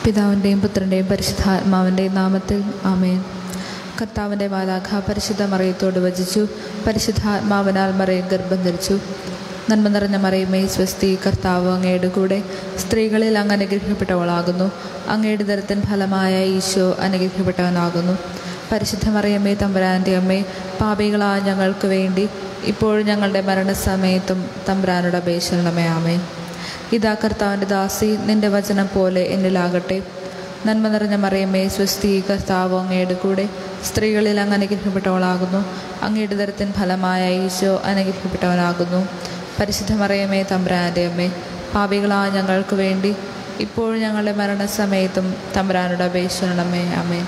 പിതാവിൻ്റെയും പുത്രൻ്റെയും പരിശുദ്ധാത്മാവിൻ്റെയും നാമത്തിൽ ആമേൻ കർത്താവിൻ്റെ മാലാഖ പരിശുദ്ധ മറയത്തോട് വചിച്ചു പരിശുദ്ധാത്മാവിനാൽ മറയെ ഗർഭം ധരിച്ചു നന്മ നിറഞ്ഞ മറയുമേ സ്വസ്തി കർത്താവ് അങ്ങയുടെ കൂടെ സ്ത്രീകളിൽ അങ്ങ് അനുഗ്രഹിക്കപ്പെട്ടവളാകുന്നു അങ്ങയുടെ ദരത്തിൻ ഫലമായ ഈശോ അനുഗ്രഹിക്കപ്പെട്ടവനാകുന്നു പരിശുദ്ധ മറിയമ്മേ തമ്പുരാൻ്റെ അമ്മേ പാപികളായ ഞങ്ങൾക്ക് വേണ്ടി ഇപ്പോൾ ഞങ്ങളുടെ മരണസമയത്തും തമ്പുരാനുടെ അപേക്ഷണമേ ആമേ ഇതാ കർത്താവിൻ്റെ ദാസി നിന്റെ വചനം പോലെ എന്നിലാകട്ടെ നന്മ നിറഞ്ഞ മറിയമ്മേ സ്വസ്തി കർത്താവ് അങ്ങയുടെ കൂടെ സ്ത്രീകളിൽ അങ്ങ് അനുഗ്രഹിക്കപ്പെട്ടവളാകുന്നു അങ്ങയുടെ ദരത്തിൻ ഫലമായ ഈശോ അനുഗ്രഹിക്കപ്പെട്ടവനാകുന്നു പരിശുദ്ധ മറിയമ്മേ തമ്പുരാൻ്റെ അമ്മേ പാപികളായ ഞങ്ങൾക്ക് വേണ്ടി ഇപ്പോൾ ഞങ്ങളുടെ മരണസമയത്തും തമ്പുരാനുടെ അപേക്ഷണമേ അമ്മേ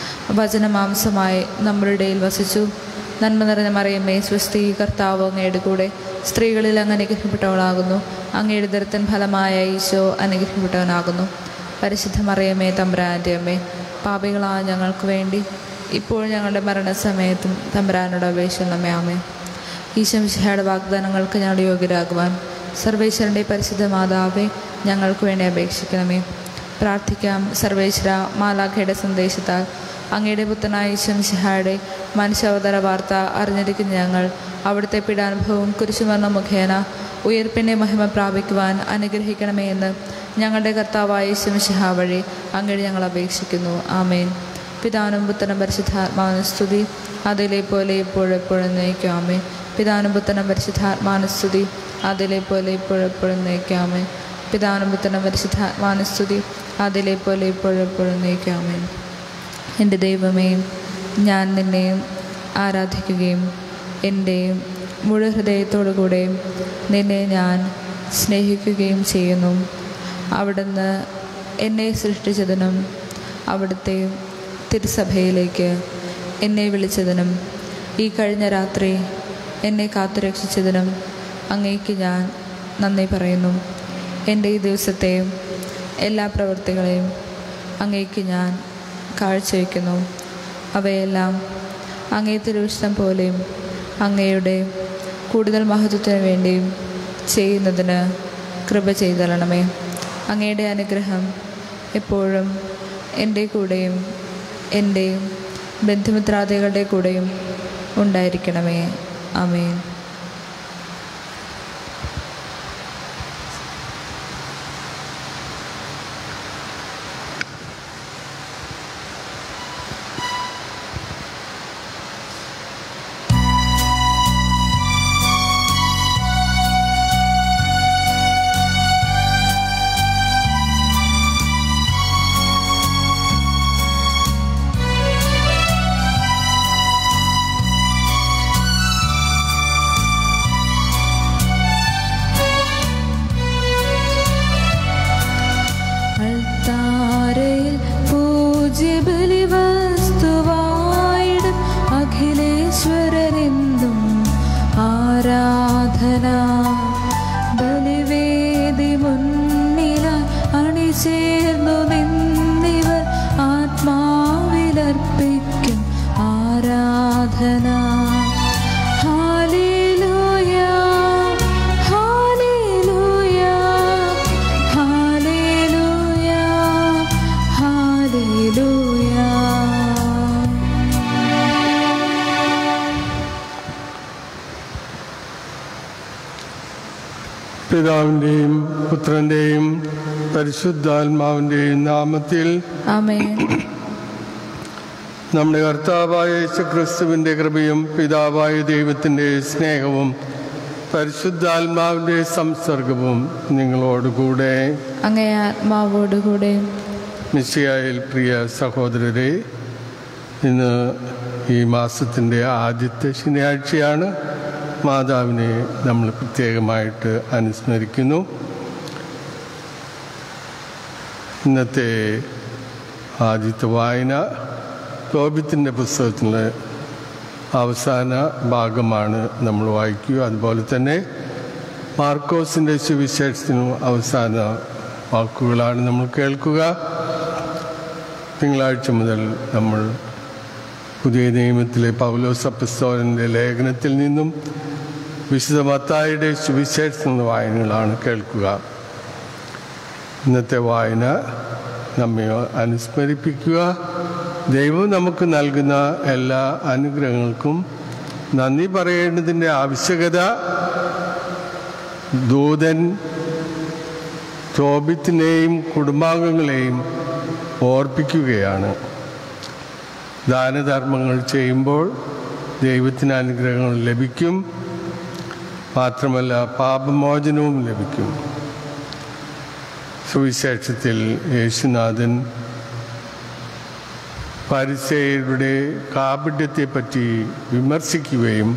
വചനമാംസമായി നമ്മുടെ ഇടയിൽ വസിച്ചു നന്മ നിറഞ്ഞ മറിയമ്മേ സ്വസ്തി കർത്താവ് അങ്ങയുടെ കൂടെ സ്ത്രീകളിൽ അങ്ങ് അനുഗ്രഹിക്കപ്പെട്ടവളാകുന്നു അങ്ങയുടെ ദരത്തൻ ഫലമായ ഈശോ അനുഗ്രഹിക്കപ്പെട്ടവനാകുന്നു പരിശുദ്ധ മറിയമ്മേ തമ്പുരാൻ്റെ അമ്മേ പാപികളായ ഞങ്ങൾക്ക് വേണ്ടി ഇപ്പോൾ ഞങ്ങളുടെ മരണസമയത്തും തമ്പുരാനോട് അപേക്ഷണമേ അമ്മേ ഈശംശയുടെ വാഗ്ദാനങ്ങൾക്ക് ഞങ്ങളുടെ യോഗ്യരാകുവാൻ സർവേശ്വരൻ്റെ പരിശുദ്ധ മാതാവെ ഞങ്ങൾക്ക് വേണ്ടി അപേക്ഷിക്കണമേ പ്രാർത്ഥിക്കാം സർവേശ്വര മാലാഖയുടെ സന്ദേശത്താൽ അങ്ങയുടെ പുത്രനായ ഈശംശിഹായുടെ മനുഷ്യാവതാര വാർത്ത അറിഞ്ഞിരിക്കുന്ന ഞങ്ങൾ അവിടുത്തെ പീഡാനുഭവവും കുരിശുമരണ മുഖേന ഉയർപ്പിൻ്റെ മഹിമ പ്രാപിക്കുവാൻ അനുഗ്രഹിക്കണമേ എന്ന് ഞങ്ങളുടെ കർത്താവായ ഈശംശിഹ വഴി അങ്ങയുടെ ഞങ്ങൾ അപേക്ഷിക്കുന്നു ആമേൻ പിതാനും പുത്രനും പരിശുദ്ധാത്മാവിന് സ്തുതി അതിലെ പോലെ ഇപ്പോഴെപ്പോഴും നയിക്കും ആമേൻ പിതാനും പുത്രനും പരിശുദ്ധാത്മാവിന് സ്തുതി അതിലെ പോലെ ഇപ്പോഴെപ്പോഴും നയിക്കും ആമേൻ പിതാനും പുത്രനും പരിശുദ്ധാത്മാവിന് സ്തുതി അതിലെ പോലെ ഇപ്പോഴെപ്പോഴും നയിക്കും ആമേൻ എൻ്റെ ദൈവമേ ഞാൻ നിന്നെയും ആരാധിക്കുകയും എൻ്റെയും മുഴു ഹൃദയത്തോടുകൂടെയും നിന്നെ ഞാൻ സ്നേഹിക്കുകയും ചെയ്യുന്നു അവിടുന്ന് എന്നെ സൃഷ്ടിച്ചതിനും അവിടുത്തെ തിരുസഭയിലേക്ക് എന്നെ വിളിച്ചതിനും ഈ കഴിഞ്ഞ രാത്രി എന്നെ കാത്തുരക്ഷിച്ചതിനും അങ്ങേക്ക് ഞാൻ നന്ദി പറയുന്നു എൻ്റെ ഈ ദിവസത്തെയും എല്ലാ പ്രവൃത്തികളെയും അങ്ങേക്ക് ഞാൻ കാഴ്ചവെക്കുന്നു അവയെല്ലാം അങ്ങേ തിരുവിഷ്ടം പോലെയും അങ്ങയുടെ കൂടുതൽ മഹത്വത്തിന് വേണ്ടിയും ചെയ്യുന്നതിന് കൃപ ചെയ്തരണമേ അങ്ങയുടെ അനുഗ്രഹം എപ്പോഴും എൻ്റെ കൂടെയും എൻ്റെയും ബന്ധുമിത്രാദികളുടെ കൂടെയും ഉണ്ടായിരിക്കണമേ ആമേൻ അൾത്താരയിൽ പൂജ്യബലി വസ്തുവായിടും അഖിലേശ്വരനെന്നും ആരാധന ബലിവേദി മുന്നിലായി അണിചേർന്നു നിന്നിവർ ആത്മാവിലർപ്പിക്കും ആരാധന ഹാലേലൂയ ഹാലേലൂയ ഹാലേലൂയ ഹാലേലൂയ പിതാവിൻ്റെയും പുത്രൻ്റെയും പരിശുദ്ധാത്മാവിൻ്റെയും നാമത്തിൽ ആമേൻ നമ്മുടെ കർത്താവായ യേശുക്രിസ്തുവിൻ്റെ കൃപയും പിതാവായ ദൈവത്തിൻ്റെ സ്നേഹവും പരിശുദ്ധാത്മാവിൻ്റെ സംസർഗവും നിങ്ങളോടുകൂടെ അങ്ങേ ആത്മാവോടുകൂടെ മിശിയായിൽ പ്രിയ സഹോദരരെ ഇന്ന് ഈ മാസത്തിൻ്റെ ആദ്യത്തെ ശനിയാഴ്ചയാണ് മാതാവിനെ നമ്മൾ പ്രത്യേകമായിട്ട് അനുസ്മരിക്കുന്നു ഇന്നത്തെ ആദ്യത്തെ വായന ലോബിത്തിൻ്റെ പുസ്തകത്തിലെ അവസാന ഭാഗമാണ് നമ്മൾ വായിക്കുക അതുപോലെ തന്നെ മാർക്കോസിൻ്റെ സുവിശേഷത്തിനും അവസാന വാക്കുകളാണ് നമ്മൾ കേൾക്കുക തിങ്കളാഴ്ച മുതൽ നമ്മൾ പുതിയ നിയമത്തിലെ പൗലോസ് അപ്പസ്തോലൻ്റെ ലേഖനത്തിൽ നിന്നും വിശുദ്ധ മത്തായുടെ സുവിശേഷത്തിൽ നിന്ന് വായനകളാണ് കേൾക്കുക ഇന്നത്തെ വായന നമ്മെ അനുസ്മരിപ്പിക്കുക ദൈവം നമുക്ക് നൽകുന്ന എല്ലാ അനുഗ്രഹങ്ങൾക്കും നന്ദി പറയേണ്ടതിൻ്റെ ആവശ്യകത ദൂതൻ തോബിത്തിനെയും കുടുംബാംഗങ്ങളെയും ഓർപ്പിക്കുകയാണ് ദാനധർമ്മങ്ങൾ ചെയ്യുമ്പോൾ ദൈവത്തിന് അനുഗ്രഹങ്ങൾ ലഭിക്കും മാത്രമല്ല പാപമോചനവും ലഭിക്കും സുവിശേഷത്തിൽ യേശുനാഥൻ പരിസയരുടെ കാപട്യത്തെപ്പറ്റി വിമർശിക്കുകയും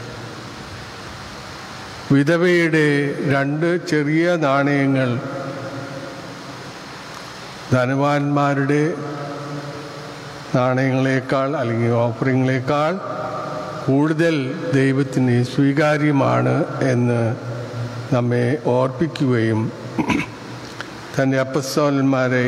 വിധവയുടെ രണ്ട് ചെറിയ നാണയങ്ങൾ ധനവാന്മാരുടെ നാണയങ്ങളെക്കാൾ അല്ലെങ്കിൽ ഓഫറിങ്ങളെക്കാൾ കൂടുതൽ ദൈവത്തിന് സ്വീകാര്യമാണ് എന്ന് നമ്മെ ഓർപ്പിക്കുകയും തൻ്റെ അപ്പസ്തോലന്മാരെ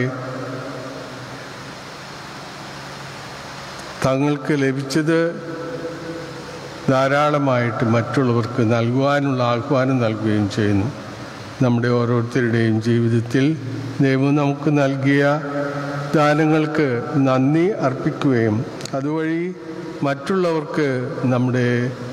തങ്ങൾക്ക് ലഭിച്ചത് ധാരാളമായിട്ട് മറ്റുള്ളവർക്ക് നൽകുവാനുള്ള ആഹ്വാനം നൽകുകയും ചെയ്യുന്നു നമ്മുടെ ഓരോരുത്തരുടെയും ജീവിതത്തിൽ ദൈവം നമുക്ക് നൽകിയ ദാനങ്ങൾക്ക് നന്ദി അർപ്പിക്കുകയും അതുവഴി മറ്റുള്ളവർക്ക് നമ്മുടെ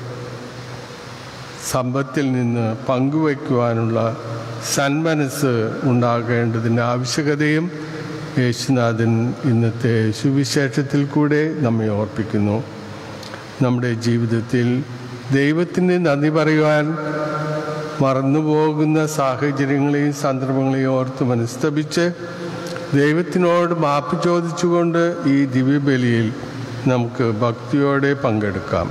സമ്പത്തിൽ നിന്ന് പങ്കുവയ്ക്കുവാനുള്ള സന്മനസ് ഉണ്ടാകേണ്ടതിൻ്റെ ആവശ്യകതയും യേശുനാഥൻ ഇന്നത്തെ സുവിശേഷത്തിൽ കൂടെ നമ്മെ ഓർപ്പിക്കുന്നു നമ്മുടെ ജീവിതത്തിൽ ദൈവത്തിന് നന്ദി പറയുവാൻ മറന്നുപോകുന്ന സാഹചര്യങ്ങളെയും സന്ദർഭങ്ങളെയും ഓർത്ത് മനസ്തപിച്ച് ദൈവത്തിനോട് മാപ്പ് ചോദിച്ചുകൊണ്ട് ഈ ദിവ്യബലിയിൽ നമുക്ക് ഭക്തിയോടെ പങ്കെടുക്കാം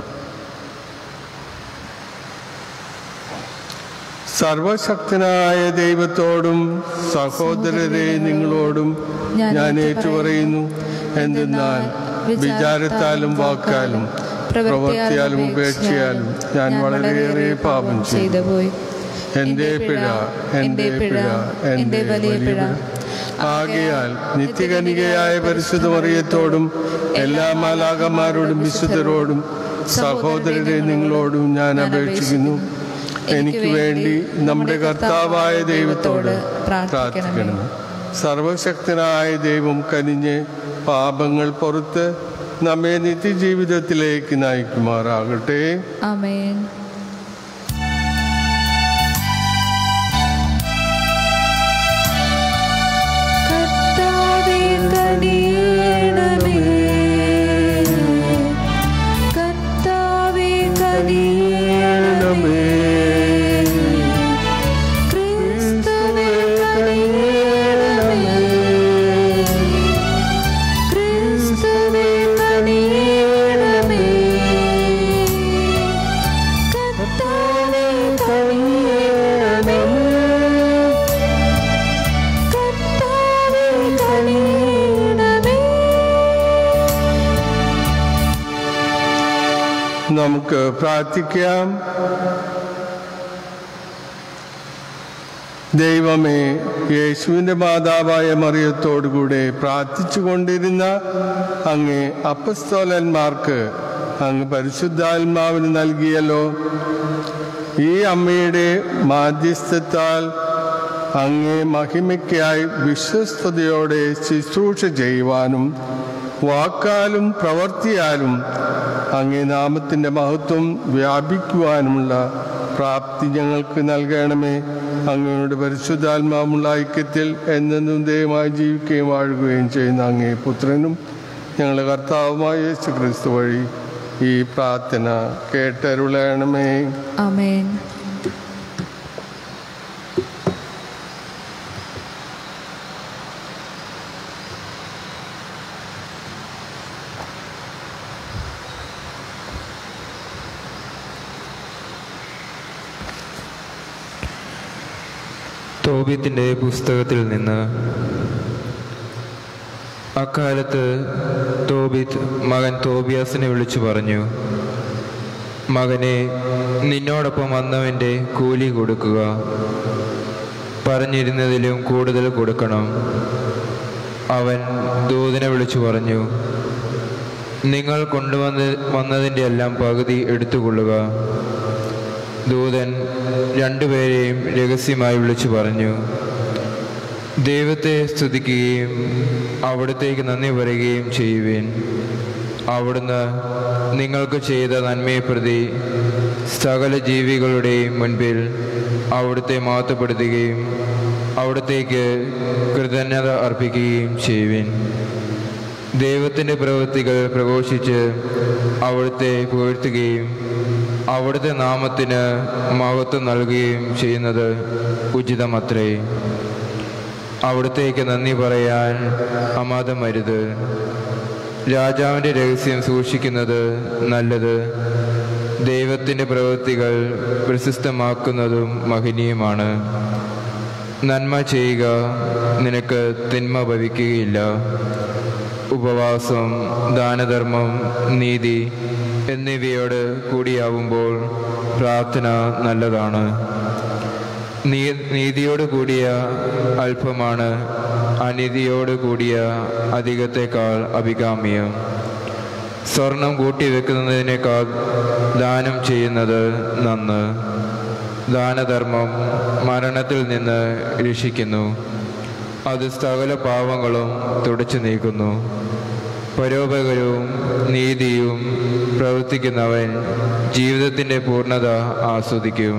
സർവശക്തനായ ദൈവത്തോടും സഹോദരരെ നിങ്ങളോടും ഞാൻ ഏറ്റുപറയുന്നു എന്തെന്നാൽ വിചാരത്താലും വാക്കാലും പ്രവൃത്തിയാലും ഉപേക്ഷയാലും ഞാൻ വളരെയേറെ പാപം ചെയ്തു പോയി എന്റെ പിഴ എന്റെ പിഴ എന്റെ വലിയ പിഴ ആകയാൽ നിത്യകനികയായ പരിശുദ്ധ മറിയത്തോടും എല്ലാ മാലാകന്മാരോടും വിശുദ്ധരോടും സഹോദരരെ നിങ്ങളോടും ഞാൻ അപേക്ഷിക്കുന്നു എനിക്ക് വേണ്ടി നമ്മുടെ കർത്താവായ ദൈവത്തോട് പ്രാർത്ഥിക്കണം സർവശക്തനായ ദൈവം കനിഞ്ഞ് പാപങ്ങൾ പുറത്ത് നമ്മെ നിത്യജീവിതത്തിലേക്ക് നയിക്കുമാറാകട്ടെ ആമേൻ കർത്താവേ കനിയണമേ കർത്താവേ കനിയണമേ ക്രിസ്തുവേ കനിയണമേ ക്രിസ്തുവേ കനിയണമേ കർത്താവേ കനിയണമേ കർത്താവേ കനിയണമേ നമുക്ക് പ്രാർത്ഥിക്കാം ദൈവമേ യേശുവിൻ്റെ മാതാവായ മറിയത്തോടുകൂടെ പ്രാർത്ഥിച്ചു കൊണ്ടിരുന്ന അങ്ങ് അപ്പസ്തോലന്മാർക്ക് അങ്ങ് പരിശുദ്ധാത്മാവിന് നൽകിയല്ലോ ഈ അമ്മയുടെ മാധ്യസ്ഥത്താൽ അങ്ങേ മഹിമയ്ക്കായി വിശ്വസ്തയോടെ ശുശ്രൂഷ ചെയ്യുവാനും വാക്കാലും പ്രവർത്തിയാലും അങ്ങേ നാമത്തിൻ്റെ മഹത്വം വ്യാപിക്കുവാനുമുള്ള പ്രാപ്തി ഞങ്ങൾക്ക് നൽകണമേ അങ്ങയുടെ പരിശുദ്ധാത്മാവുമുള്ള ഐക്യത്തിൽ എന്നെന്നും ദയമായി ജീവിക്കുകയും വാഴുകയും ചെയ്യുന്ന അങ്ങേ പുത്രനും ഞങ്ങളുടെ കർത്താവുമായ യേശു ക്രിസ്തു വഴി ഈ പ്രാർത്ഥന കേട്ടരുളയണമേ ആമേൻ തോബിത്തിൻ്റെ പുസ്തകത്തിൽ നിന്ന് അക്കാലത്ത് തോബിത്ത് മകൻ തോബിയാസിനെ വിളിച്ചു പറഞ്ഞു മകനെ നിന്നോടൊപ്പം വന്നവൻ്റെ കൂലി കൊടുക്കുക പറഞ്ഞിരുന്നതിലും കൂടുതൽ കൊടുക്കണം അവൻ ദൂതനെ വിളിച്ചു പറഞ്ഞു നിങ്ങൾ കൊണ്ടുവന്ന് വന്നതിൻ്റെ എല്ലാം പകുതി എടുത്തുകൊള്ളുക ദൂതൻ രണ്ടുപേരെയും രഹസ്യമായി വിളിച്ചു പറഞ്ഞു ദൈവത്തെ സ്തുതിക്കുകയും അവിടത്തേക്ക് നന്ദി പറയുകയും ചെയ്യുവിൻ അവിടുന്ന് നിങ്ങൾക്ക് ചെയ്ത നന്മയെ പ്രതി സകല ജീവികളുടെയും മുൻപിൽ അവിടുത്തെ മാത്തപ്പെടുത്തുകയും അവിടത്തേക്ക് കൃതജ്ഞത അർപ്പിക്കുകയും ചെയ്യുവിൻ ദൈവത്തിൻ്റെ പ്രവൃത്തികൾ പ്രഘോഷിച്ച് അവിടുത്തെ പുകഴ്ത്തുകയും അവിടുത്തെ നാമത്തിന് മഹത്വം നൽകുകയും ചെയ്യുന്നത് ഉചിതമത്രേ അവിടത്തേക്ക് നന്ദി പറയാൻ അമാതമരുത് രാജാവിൻ്റെ രഹസ്യം സൂക്ഷിക്കുന്നത് നല്ലത് ദൈവത്തിൻ്റെ പ്രവൃത്തികൾ പ്രശസ്തമാക്കുന്നതും മഹനീയമാണ് നന്മ ചെയ്യുക നിനക്ക് തിന്മ ഭവിക്കുകയില്ല ഉപവാസം ദാനധർമ്മം നീതി എന്നിവയോട് കൂടിയാവുമ്പോൾ പ്രാർത്ഥന നല്ലതാണ് നീ നീതിയോട് കൂടിയ അല്പമാണ് അനീതിയോട് കൂടിയ അധികത്തേക്കാൾ അഭികാമ്യം സ്വർണം കൂട്ടിവെക്കുന്നതിനേക്കാൾ ദാനം ചെയ്യുന്നത് നന്ന് ദാനധർമ്മം മരണത്തിൽ നിന്ന് രക്ഷിക്കുന്നു അത് സകല പാവങ്ങളും തുടച്ചു നീക്കുന്നു പരോപകരവും നീതിയും പ്രവർത്തിക്കുന്നവൻ ജീവിതത്തിൻ്റെ പൂർണ്ണത ആസ്വദിക്കും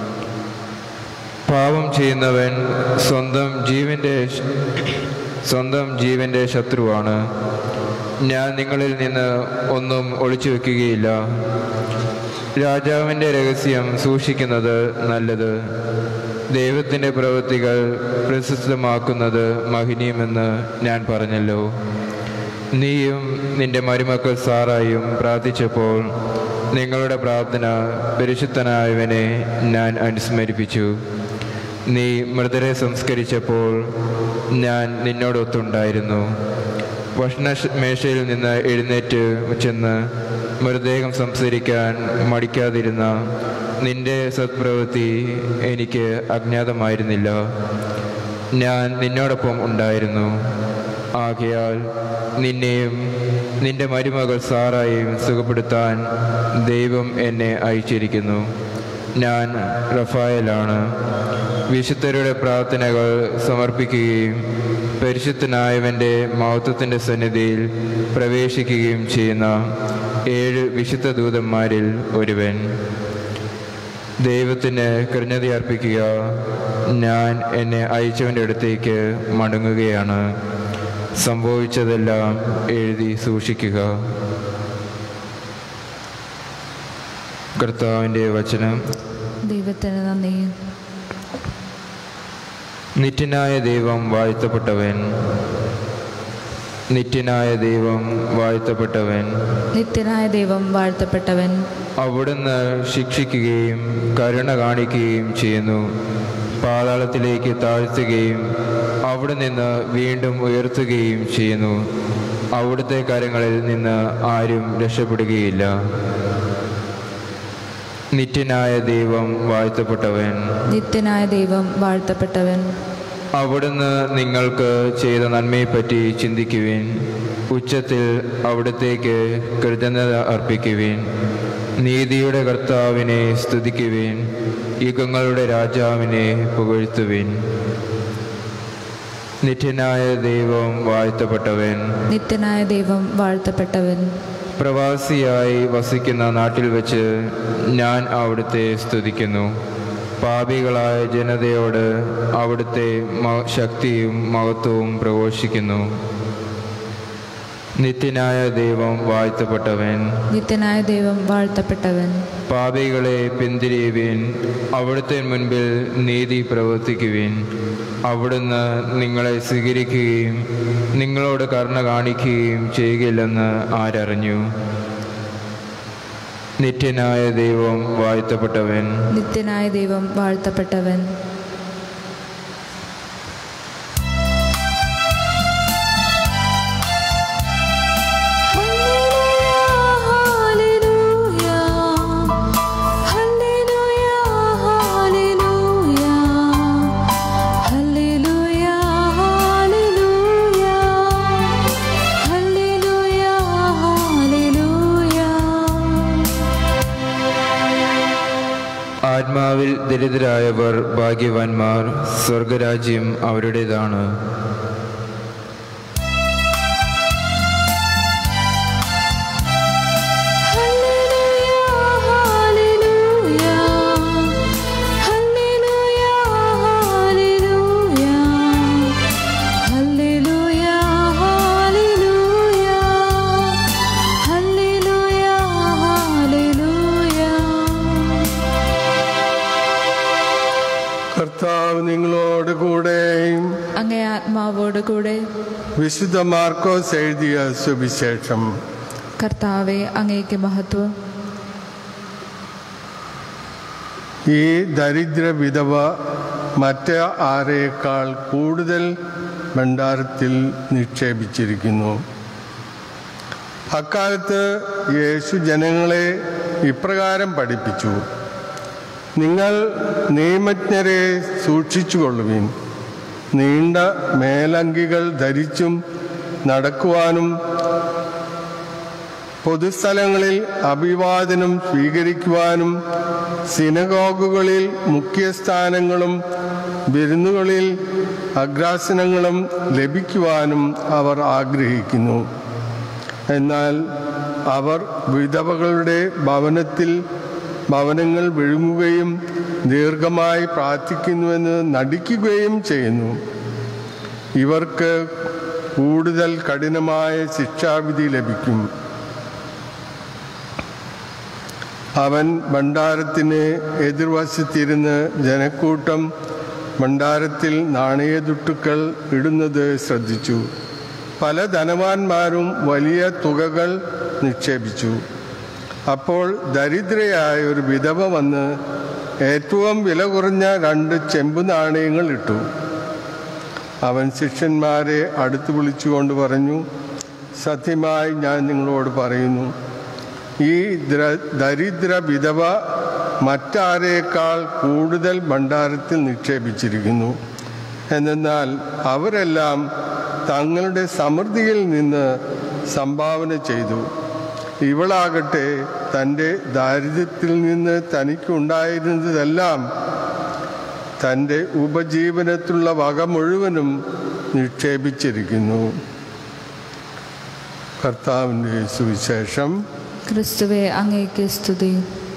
പാപം ചെയ്യുന്നവൻ സ്വന്തം ജീവന്റെ സ്വന്തം ജീവന്റെ ശത്രുവാണ് ഞാൻ നിങ്ങളിൽ നിന്ന് ഒന്നും ഒളിച്ചു വെക്കുകയില്ല രാജാവിൻ്റെ രഹസ്യം സൂക്ഷിക്കുന്നത് നല്ലത് ദൈവത്തിൻ്റെ പ്രവൃത്തികൾ പ്രശസ്തമാക്കുന്നത് മഹിനീയമെന്ന് ഞാൻ പറഞ്ഞല്ലോ നീയും നിന്റെ മരുമക്കൾ സാറായും പ്രാർത്ഥിച്ചപ്പോൾ നിങ്ങളുടെ പ്രാർത്ഥന പരിശുദ്ധനായവനെ ഞാൻ അനുസ്മരിപ്പിച്ചു നീ മൃതരെ സംസ്കരിച്ചപ്പോൾ ഞാൻ നിന്നോടൊത്തുണ്ടായിരുന്നു ഭക്ഷണ മേശയിൽ നിന്ന് എഴുന്നേറ്റ് ചെന്ന് മൃതദേഹം സംസാരിക്കാൻ മടിക്കാതിരുന്ന നിന്റെ സത്പ്രവൃത്തി എനിക്ക് അജ്ഞാതമായിരുന്നില്ല ഞാൻ നിന്നോടൊപ്പം ഉണ്ടായിരുന്നു ആകയാൽ നിന്നെയും നിന്റെ മരുമകൾ സാറായും സുഖപ്പെടുത്താൻ ദൈവം എന്നെ അയച്ചിരിക്കുന്നു ഞാൻ റഫായലാണ് വിശുദ്ധരുടെ പ്രാർത്ഥനകൾ സമർപ്പിക്കുകയും പരിശുദ്ധനായവൻ്റെ മഹത്വത്തിൻ്റെ സന്നിധിയിൽ പ്രവേശിക്കുകയും ചെയ്യുന്ന ഏഴ് വിശുദ്ധ ദൂതന്മാരിൽ ഒരുവൻ ദൈവത്തിന് കൃതജ്ഞത അർപ്പിക്കുക ഞാൻ എന്നെ അയച്ചവൻ്റെ അടുത്തേക്ക് മടങ്ങുകയാണ് സംഭവിച്ചതെല്ലാം എഴുതി സൂക്ഷിക്കുക കർത്താവിൻ്റെ വചനം ദൈവത്തിന് നന്ദി നിത്യനായ ദൈവം വാഴ്ത്തപ്പെട്ടവൻ നിത്യനായ ദൈവം വാഴ്ത്തപ്പെട്ടവൻ നിത്യനായ ദൈവം വാഴ്ത്തപ്പെട്ടവൻ അവിടുന്ന് ശിക്ഷിക്കുകയും കരുണ കാണിക്കുകയും ചെയ്യുന്നു പാതാളത്തിലേക്ക് താഴ്ത്തുകയും അവിടെ നിന്ന് വീണ്ടും ഉയർത്തുകയും ചെയ്യുന്നു അവിടുത്തെ കാര്യങ്ങളിൽ നിന്ന് ആരും രക്ഷപ്പെടുകയില്ല നിത്യനായ ദൈവം വാഴ്ത്തപ്പെട്ടവൻ നിത്യനായ ദൈവം വാഴ്ത്തപ്പെട്ടവൻ അവിടുന്ന് നിങ്ങൾക്ക് ചെയ്ത നന്മയെപ്പറ്റി ചിന്തിക്കുവിൻ ഉച്ചത്തിൽ അവിടത്തേക്ക് കൃതജ്ഞത അർപ്പിക്കുവിൻ നീതിയുടെ കർത്താവിനെ സ്തുതിക്കുവിൻ യുഗങ്ങളുടെ രാജാവിനെ പുകഴ്ത്തുവിൻ നിത്യനായ ദൈവം വാഴ്ത്തപ്പെട്ടവൻ നിത്യനായ ദൈവം വാഴ്ത്തപ്പെട്ടവൻ പ്രവാസിയായി വസിക്കുന്ന നാട്ടിൽ വെച്ച് ഞാൻ അവിടുത്തെ സ്തുതിക്കുന്നു പാപികളായ ജനതയോട് അവിടുത്തെ മ- ശക്തിയും മഹത്വവും പ്രഘോഷിക്കുന്നു നിത്യനായ ദൈവം വാഴ്ത്തപ്പെട്ടവൻ നിത്യനായ ദൈവം വാഴ്ത്തപ്പെട്ടവൻ പാപികളെ പിന്തിരിയുവിൻ അവിടുത്തെ മുൻപിൽ നീതി പ്രവർത്തിക്കുവിൻ അവിടുന്ന് നിങ്ങളെ സ്വീകരിക്കുകയും നിങ്ങളോട് കരുണ കാണിക്കുകയും ചെയ്യുകയില്ലെന്ന് ആരറിഞ്ഞു നിത്യനായ ദൈവം വാഴ്ത്തപ്പെട്ടവൻ നിത്യനായ ദൈവം വാഴ്ത്തപ്പെട്ടവൻ ആത്മാവിൽ ദരിദ്രരായവർ ഭാഗ്യവാന്മാർ സ്വർഗരാജ്യം അവരുടേതാണ് കർത്താവ് നിങ്ങളോട് കൂടെ അങ്ങേ ആത്മാവോട് കൂടെ വിശുദ്ധ മാർക്കോസ് എഴുതിയ സുവിശേഷം കർത്താവെ അങ്ങേക്ക് മഹത്വം ഈ ദരിദ്ര വിധവ മറ്റ് ആരേക്കാൾ കൂടുതൽ ഭണ്ഡാരത്തിൽ നിക്ഷേപിച്ചിരിക്കുന്നു അക്കാലത്ത് യേശു ജനങ്ങളെ ഇപ്രകാരം പഠിപ്പിച്ചു നിങ്ങൾ നിയമജ്ഞരെ സൂക്ഷിച്ചുകൊള്ളുവിൻ നീണ്ട മേലങ്കികൾ ധരിച്ചും നടക്കുവാനും പൊതുസ്ഥലങ്ങളിൽ അഭിവാദനം സ്വീകരിക്കുവാനും സിനഗോഗുകളിൽ മുഖ്യസ്ഥാനങ്ങളും വിരുന്നുകളിൽ അഗ്രാസനങ്ങളും ലഭിക്കുവാനും അവർ ആഗ്രഹിക്കുന്നു എന്നാൽ അവർ വിധവകളുടെ ഭവനത്തിൽ ഭവനങ്ങൾ വിഴുങ്ങുകയും ദീർഘമായി പ്രാർത്ഥിക്കുന്നുവെന്ന് നടിക്കുകയും ചെയ്യുന്നു ഇവർക്ക് കൂടുതൽ കഠിനമായ ശിക്ഷാവിധി ലഭിക്കും അവൻ ഭണ്ഡാരത്തിന് എതിർവശത്തിരുന്ന് ജനക്കൂട്ടം ഭണ്ഡാരത്തിൽ നാണയതുട്ടുക്കൾ ഇടുന്നത് ശ്രദ്ധിച്ചു പല ധനവാന്മാരും വലിയ തുകകൾ നിക്ഷേപിച്ചു അപ്പോൾ ദരിദ്രയായ ഒരു വിധവ വന്ന് ഏറ്റവും വില കുറഞ്ഞ രണ്ട് ചെമ്പു നാണയങ്ങൾ ഇട്ടു അവൻ ശിഷ്യന്മാരെ അടുത്ത് വിളിച്ചുകൊണ്ട് പറഞ്ഞു സത്യമായി ഞാൻ നിങ്ങളോട് പറയുന്നു ഈ ദ്ര- ദരിദ്ര വിധവ മറ്റാരേക്കാൾ കൂടുതൽ ഭണ്ഡാരത്തിൽ നിക്ഷേപിച്ചിരിക്കുന്നു എന്നാൽ അവരെല്ലാം തങ്ങളുടെ സമൃദ്ധിയിൽ നിന്ന് സംഭാവന ചെയ്തു ഇവളാകട്ടെ തൻ്റെ ദാരിദ്ര്യത്തിൽ നിന്ന് തനിക്കുണ്ടായിരുന്നതെല്ലാം തൻ്റെ ഉപജീവനത്തിലുള്ള വക മുഴുവനും നിക്ഷേപിച്ചിരിക്കുന്നു കർത്താവിൻ്റെ സുവിശേഷം ക്രിസ്തുവെ അങ്ങേക്ക് സ്തുതി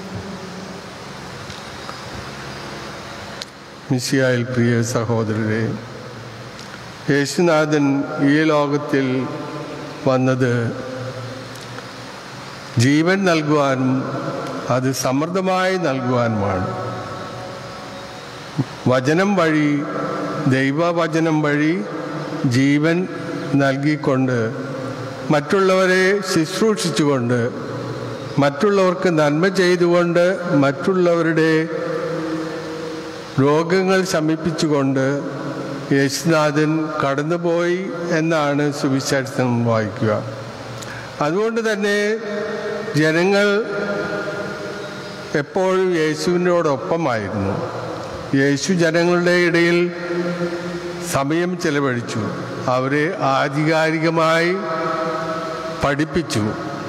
മിശിയായിൽ പ്രിയ സഹോദരരെ യേശുനാഥൻ ഈ ലോകത്തിൽ വന്നത് ജീവൻ നൽകുവാനും അത് സമൃദ്ധമായി നൽകുവാനുമാണ് വചനം വഴി ദൈവവചനം വഴി ജീവൻ നൽകിക്കൊണ്ട് മറ്റുള്ളവരെ ശുശ്രൂഷിച്ചുകൊണ്ട് മറ്റുള്ളവർക്ക് നന്മ ചെയ്തുകൊണ്ട് മറ്റുള്ളവരുടെ രോഗങ്ങൾ ശമിപ്പിച്ചുകൊണ്ട് യേശുനാഥൻ കടന്നുപോയി എന്നാണ് സുവിശേഷം വായിക്കുക അതുകൊണ്ട് തന്നെ ജനങ്ങൾ എപ്പോഴും യേശുവിനോടൊപ്പമായിരുന്നു യേശു ജനങ്ങളുടെ ഇടയിൽ സമയം ചെലവഴിച്ചു അവരെ ആധികാരികമായി പഠിപ്പിച്ചു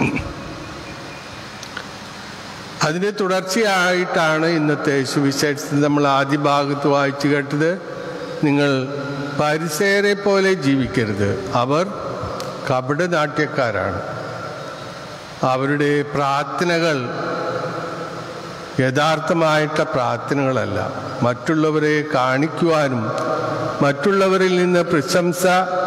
അതിന് തുടർച്ചയായിട്ടാണ് ഇന്നത്തെ സുവിശേഷത്തിൽ നമ്മൾ ആദ്യ ഭാഗത്ത് വായിച്ചു കേട്ടത് നിങ്ങൾ പരിസേരെ പോലെ ജീവിക്കരുത് അവർ കപടനാട്യക്കാരാണ് അവരുടെ പ്രാർത്ഥനകൾ യഥാർത്ഥമായിട്ട് പ്രാർത്ഥനകളല്ല മറ്റുള്ളവരെ കാണിക്കുവാനും മറ്റുള്ളവരിൽ നിന്ന് പ്രശംസ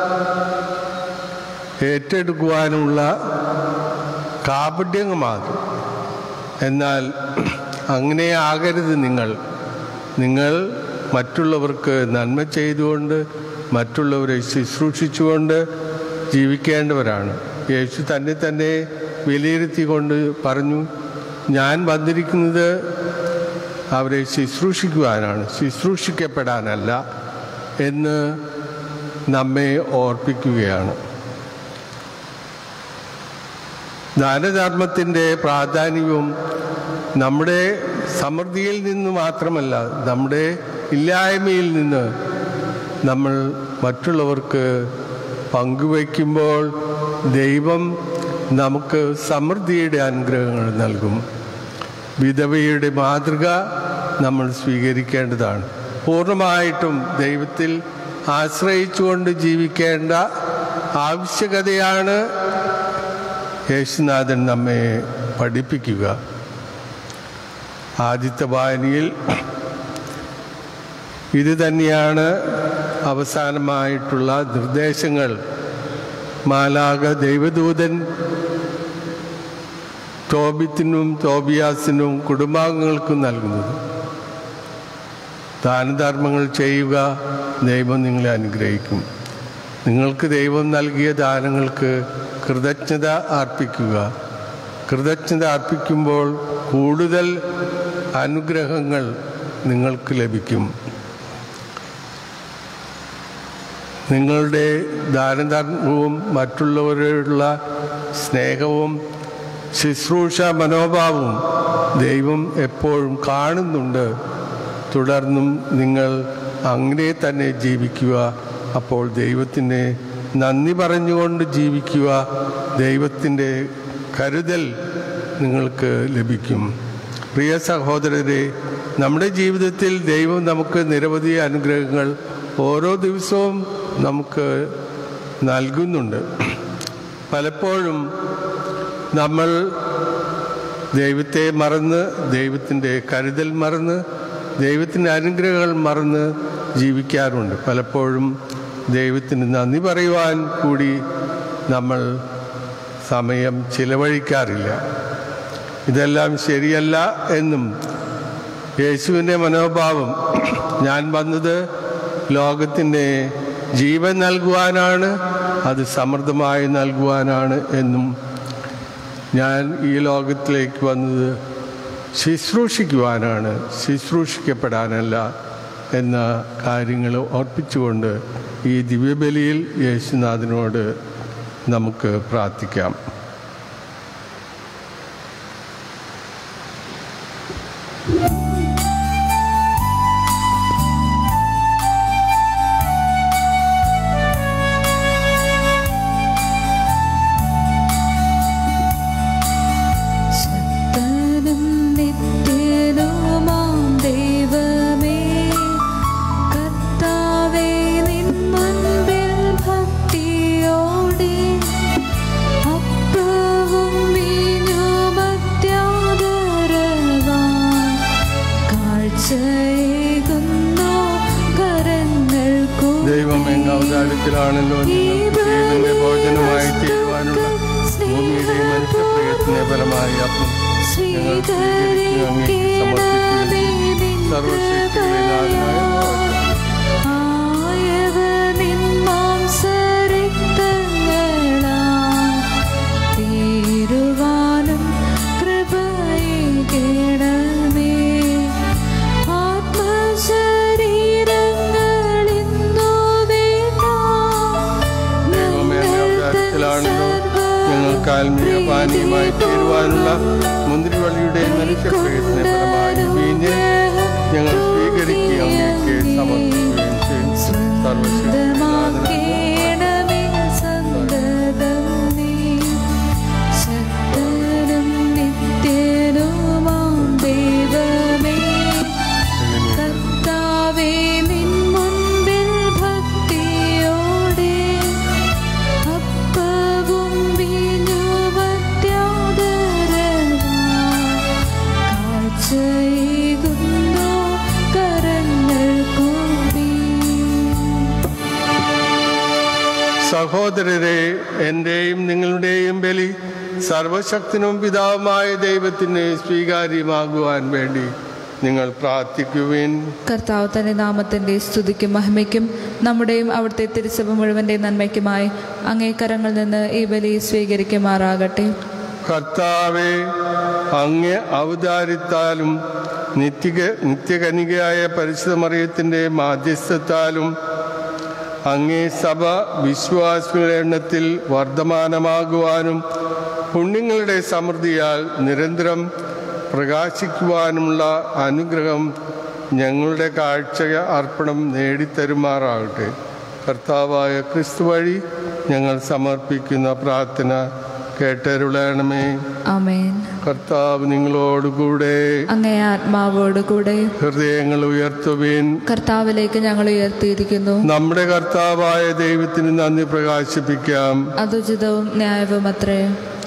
ഏറ്റെടുക്കുവാനുമുള്ള കാപട്യങ്ങൾ മാത്രം എന്നാൽ അങ്ങനെ ആകരുത് നിങ്ങൾ നിങ്ങൾ മറ്റുള്ളവർക്ക് നന്മ ചെയ്തുകൊണ്ട് മറ്റുള്ളവരെ ശുശ്രൂഷിച്ചുകൊണ്ട് ജീവിക്കേണ്ടവരാണ് യേശു തന്നെ തന്നെ വിലയിരുത്തിക്കൊണ്ട് പറഞ്ഞു ഞാൻ വന്നിരിക്കുന്നത് അവരെ ശുശ്രൂഷിക്കുവാനാണ് ശുശ്രൂഷിക്കപ്പെടാനല്ല എന്ന് നമ്മെ ഓർപ്പിക്കുകയാണ് ദാനധർമ്മത്തിൻ്റെ പ്രാധാന്യവും നമ്മുടെ സമൃദ്ധിയിൽ നിന്ന് മാത്രമല്ല നമ്മുടെ ഇല്ലായ്മയിൽ നിന്ന് നമ്മൾ മറ്റുള്ളവർക്ക് പങ്കുവയ്ക്കുമ്പോൾ ദൈവം നമുക്ക് സമൃദ്ധിയുടെ അനുഗ്രഹങ്ങൾ നൽകും വിധവയുടെ മാതൃക നമ്മൾ സ്വീകരിക്കേണ്ടതാണ് പൂർണ്ണമായിട്ടും ദൈവത്തിൽ ആശ്രയിച്ചുകൊണ്ട് ജീവിക്കേണ്ട ആവശ്യകതയാണ് യേശുനാഥൻ നമ്മെ പഠിപ്പിക്കുക ആദ്യത്തെ വായനയിൽ ഇത് തന്നെയാണ് അവസാനമായിട്ടുള്ള നിർദ്ദേശങ്ങൾ മാലാക ദൈവദൂതൻ തോബിത്തിനും തോബിയാസിനും കുടുംബാംഗങ്ങൾക്കും നൽകുന്നത് ദാനധർമ്മങ്ങൾ ചെയ്യുക ദൈവം നിങ്ങളെ അനുഗ്രഹിക്കും നിങ്ങൾക്ക് ദൈവം നൽകിയ ദാനങ്ങൾക്ക് കൃതജ്ഞത അർപ്പിക്കുക കൃതജ്ഞത അർപ്പിക്കുമ്പോൾ കൂടുതൽ അനുഗ്രഹങ്ങൾ നിങ്ങൾക്ക് ലഭിക്കും നിങ്ങളുടെ ദാനധർമ്മവും മറ്റുള്ളവരോടുള്ള സ്നേഹവും ശുശ്രൂഷ മനോഭാവവും ദൈവം എപ്പോഴും കാണുന്നുണ്ട് തുടർന്നും നിങ്ങൾ അങ്ങനെ തന്നെ ജീവിക്കുക അപ്പോൾ ദൈവത്തിൻ്റെ നന്ദി പറഞ്ഞുകൊണ്ട് ജീവിക്കുക ദൈവത്തിൻ്റെ കരുതൽ നിങ്ങൾക്ക് ലഭിക്കും പ്രിയ സഹോദരരെ നമ്മുടെ ജീവിതത്തിൽ ദൈവം നമുക്ക് നിരവധി അനുഗ്രഹങ്ങൾ ഓരോ ദിവസവും നമുക്ക് നൽകുന്നുണ്ട് പലപ്പോഴും നമ്മൾ ദൈവത്തെ മറന്ന് ദൈവത്തിൻ്റെ കരുതൽ മറന്ന് ദൈവത്തിൻ്റെ അനുഗ്രഹങ്ങൾ മറന്ന് ജീവിക്കാറുണ്ട് പലപ്പോഴും ദൈവത്തിന് നന്ദി പറയുവാൻ കൂടി നമ്മൾ സമയം ചിലവഴിക്കാറില്ല ഇതെല്ലാം ശരിയല്ല എന്നും യേശുവിൻ്റെ മനോഭാവം ഞാൻ വന്നത് ലോകത്തിൻ്റെ ജീവൻ നൽകുവാനാണ് അത് സമൃദ്ധമായി നൽകുവാനാണ് എന്നും ഞാൻ ഈ ലോകത്തിലേക്ക് വന്നത് ശുശ്രൂഷിക്കുവാനാണ് ശുശ്രൂഷിക്കപ്പെടാനല്ല എന്ന കാര്യങ്ങൾ ഓർപ്പിച്ചുകൊണ്ട് ഈ ദിവ്യബലിയിൽ യേശുനാഥനോട് നമുക്ക് പ്രാർത്ഥിക്കാം ശക്തനും നിത്യനുമാം ദൈവമേ കർത്താവേ നിൻ മുൻപിൽ ഭക്തിയോടെ അപ്പവും വീഞ്ഞുമത്യാദരവാൻ കാഴ്ചയേകുന്നു കരങ്ങൾക്കു ദൈവം എന്ന അവതാരത്തിലാണല്ലോ നിങ്ങൾക്ക് ജീവന്റെ ഭോജനമായി തീരുവാനുള്ള ഭൂമിയുടെ മനുഷ്യപ്രിയത്തിന്റെ ഫലമായി അപ്പം ഞങ്ങൾ സ്വീകരിക്കുകയും അങ്ങേക്ക് സമർപ്പിക്കുകയും സർവശക്തികളിൽ ആയവനിൻ മാംസരക്തങ്ങളാൽ തീരുവാനും കൃപയേകണമേ. ആത്മശരീരങ്ങളിന്നു വേണ്ട ദൈവമേ അങ്ങ് അവതാരത്തിലാണല്ലോ ഞങ്ങൾക്ക് ആത്മീയ പാനീയമായി തീരുവാനുള്ള മുന്തിരിവള്ളിയുടെ മനുഷ്യപ്രിയത്തിന്റെ ഫലമായി വീഞ്ഞ് ഞങ്ങൾ സ്വീകരിക്കുകയും അങ്ങേക്ക് സമർപ്പിക്കുകയും ചെയ്യും സർവശക്തികളിൽ സ്വന്തമാക്കേണമേ സന്തതം നീ. ശക്തനും നിത്യനുമാം ദൈവമേ കർത്താവേ നിൻ മുൻപിൽ ഭക്തിയോടെ അപ്പവും വീഞ്ഞുമത്യാദരവാൻ കാഴ്ചയേകുന്നു കരങ്ങൾ കൂടി സഹോദരരെ എൻ്റെയും നിങ്ങളുടെയും ബലി സർവശക്തനും പിതാവുമായ ദൈവത്തിന് സ്വീകാര്യമാകുവാൻ വേണ്ടി നിങ്ങൾ പ്രാർത്ഥിക്കുവിൻ കർത്താവ് തന്റെ നാമത്തിന്റെ സ്തുതിക്കും മഹിമയ്ക്കും നമ്മുടെയും അവിടുത്തെ തിരുസഭ മുഴുവന്റെ നന്മയ്ക്കുമായി അങ്ങേ കരങ്ങളിൽ നിന്ന് ഈ ബലി സ്വീകരിക്കുമാറാകട്ടെ കർത്താവെ അങ്ങ് അവതാരിത്താലും നിത്യ നിത്യകനികയായ പരിശുദ്ധ മറിയത്തിൻ്റെ മാധ്യസ്ഥത്താലും അങ്ങേ സഭ വിശ്വാസികളുടെ എണ്ണത്തിൽ വർദ്ധമാനമാകുവാനും പുണ്യങ്ങളുടെ സമൃദ്ധിയാൽ നിരന്തരം പ്രകാശിക്കുവാനുമുള്ള അനുഗ്രഹം ഞങ്ങളുടെ കാഴ്ച അർപ്പണം നേടിത്തരുമാറാകട്ടെ കർത്താവായ ക്രിസ്തു വഴി ഞങ്ങൾ സമർപ്പിക്കുന്ന പ്രാർത്ഥന കേട്ടരുളണമേ ആമേൻ കർത്താവ് നിങ്ങളോടുകൂടെ അങ്ങേ ആത്മാവോടുകൂടെ ഹൃദയങ്ങൾ ഉയർത്തുവീൻ കർത്താവിലേക്ക് ഞങ്ങൾ ഉയർത്തിയിരിക്കുന്നു നമ്മുടെ കർത്താവായ ദൈവത്തിന് നന്ദി പ്രകാശിപ്പിക്കാം അതുചിതവും ന്യായവും അത്രേ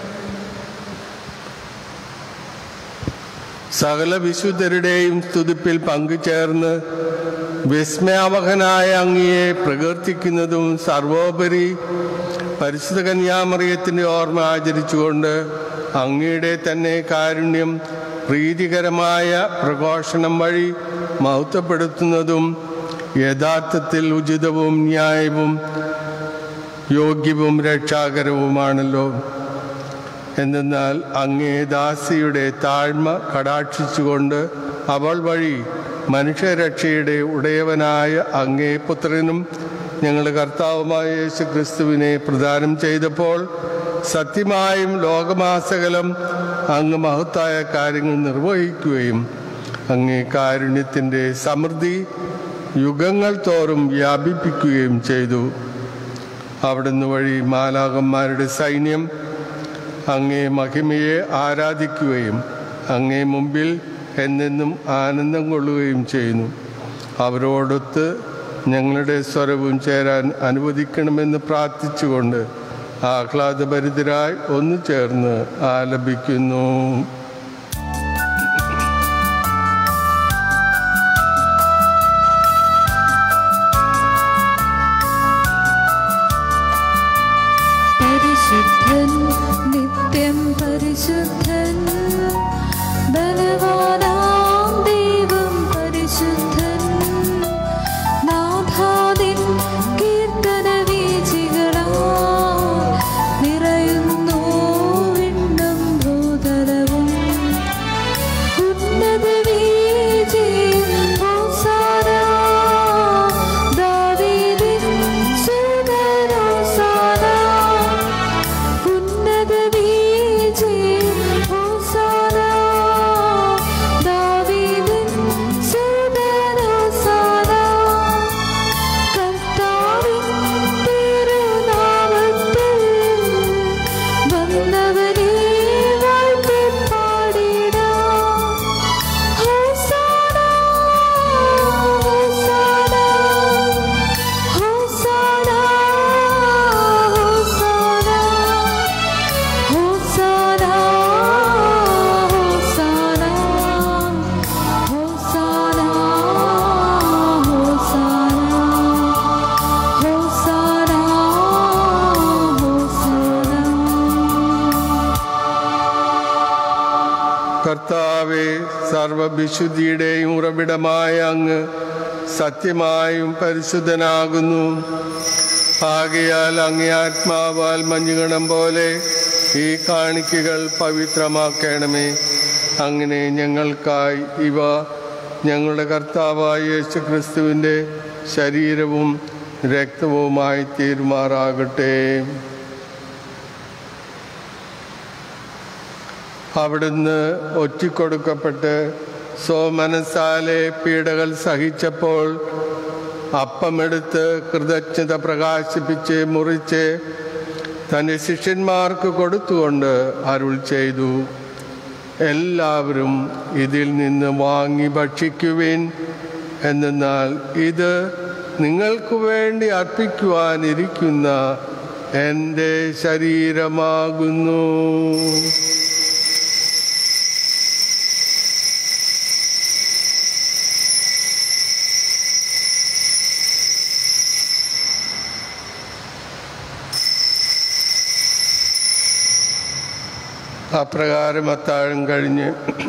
സകല വിശുദ്ധരുടെയും സ്തുതിപ്പിൽ പങ്കുചേർന്ന് വിസ്മയാവഹനായ അങ്ങയെ പ്രകീർത്തിക്കുന്നതും സർവോപരി പരിശുദ്ധ കന്യാമറിയത്തിൻ്റെ ഓർമ്മ ആചരിച്ചുകൊണ്ട് അങ്ങയുടെ തന്നെ കാരുണ്യം പ്രീതികരമായ പ്രഘോഷണം വഴി മഹത്വപ്പെടുത്തുന്നതും യഥാർത്ഥത്തിൽ ഉചിതവും ന്യായവും യോഗ്യവും രക്ഷാകരവുമാണല്ലോ എന്തെന്നാൽ അങ്ങേ ദാസിയുടെ താഴ്മ കടാക്ഷിച്ചുകൊണ്ട് അവൾ വഴി മനുഷ്യരക്ഷയുടെ ഉടയവനായ അങ്ങേ പുത്രനും ഞങ്ങളുടെ കർത്താവുമായ യേശു ക്രിസ്തുവിനെ പ്രദാനം ചെയ്തപ്പോൾ സത്യമായും ലോകമാസകലം അങ്ങ് മഹത്തായ കാര്യങ്ങൾ നിർവഹിക്കുകയും അങ്ങേ കാരുണ്യത്തിൻ്റെ സമൃദ്ധി യുഗങ്ങൾ തോറും വ്യാപിപ്പിക്കുകയും ചെയ്തു അവിടുന്ന് വഴി മാലാകന്മാരുടെ സൈന്യം അങ്ങേ മഹിമയെ ആരാധിക്കുകയും അങ്ങേ മുമ്പിൽ എന്നെന്നും ആനന്ദം കൊള്ളുകയും ചെയ്യുന്നു അവരോടൊത്ത് ഞങ്ങളുടെ സ്വരവും ചേരാൻ അനുവദിക്കണമെന്ന് പ്രാർത്ഥിച്ചുകൊണ്ട് ആഹ്ലാദഭരിതരായി ഒന്നു ചേർന്ന് ആലപിക്കുന്നു പരിശുദ്ധൻ നിത്യം പരിശുദ്ധൻ ബലവാനാം ദൈവം പരിശുദ്ധൻ നാഥാദിൻ കീർത്തന വീചികളാ നിറയുന്നു വിണ്ണും ഭൂതലവും ഉന്നത വീചിയിൽ ഹോസാന ദാവീദിൻ സുതൻ ഹോസാന ഉന്നത വീചിയിൽ ഹോസാന ദാവീദിൻ സുതൻ ഹോസാന കർത്താവിൻ തിരുനാമത്തിൽ വന്നവനെ വാഴ്ത്തി പാടിടാം. ഹോസാന, ഹോസാന, ഹോസാന, ഹോസാന, ഹോസാന, ഹോസാന, ഹോസാന, ഹോസാന. ഹോസാന ഹോസാന കർത്താവെ സർവവിശുദ്ധിയുടെയും ഉറവിടമായ അങ്ങ് സത്യമായും പരിശുദ്ധനാകുന്നു ആകയാൽ അങ്ങേ ആത്മാവാൽ മഞ്ഞുകണം പോലെ ഈ കാണിക്കകൾ പവിത്രമാക്കണമേ അങ്ങനെ ഞങ്ങൾക്കായി ഇവ ഞങ്ങളുടെ കർത്താവായ യേശു ക്രിസ്തുവിൻ്റെ ശരീരവും രക്തവുമായി തീരുമാറാകട്ടെ അവിടുന്ന് ഒറ്റിക്കൊടുക്കപ്പെട്ട് സോമനസാലെ പീഡകൾ സഹിച്ചപ്പോൾ അപ്പമെടുത്ത് കൃതജ്ഞത പ്രകാശിപ്പിച്ച് മുറിച്ച് തൻ്റെ ശിഷ്യന്മാർക്ക് കൊടുത്തുകൊണ്ട് അരുൾ ചെയ്തു എല്ലാവരും ഇതിൽ നിന്ന് വാങ്ങി ഭക്ഷിക്കുവിൻ എന്നാൽ ഇത് നിങ്ങൾക്ക് വേണ്ടി അർപ്പിക്കുവാനിരിക്കുന്ന എൻ്റെ ശരീരമാകുന്നു അപ്രകാരം അത്താഴം കഴിഞ്ഞ്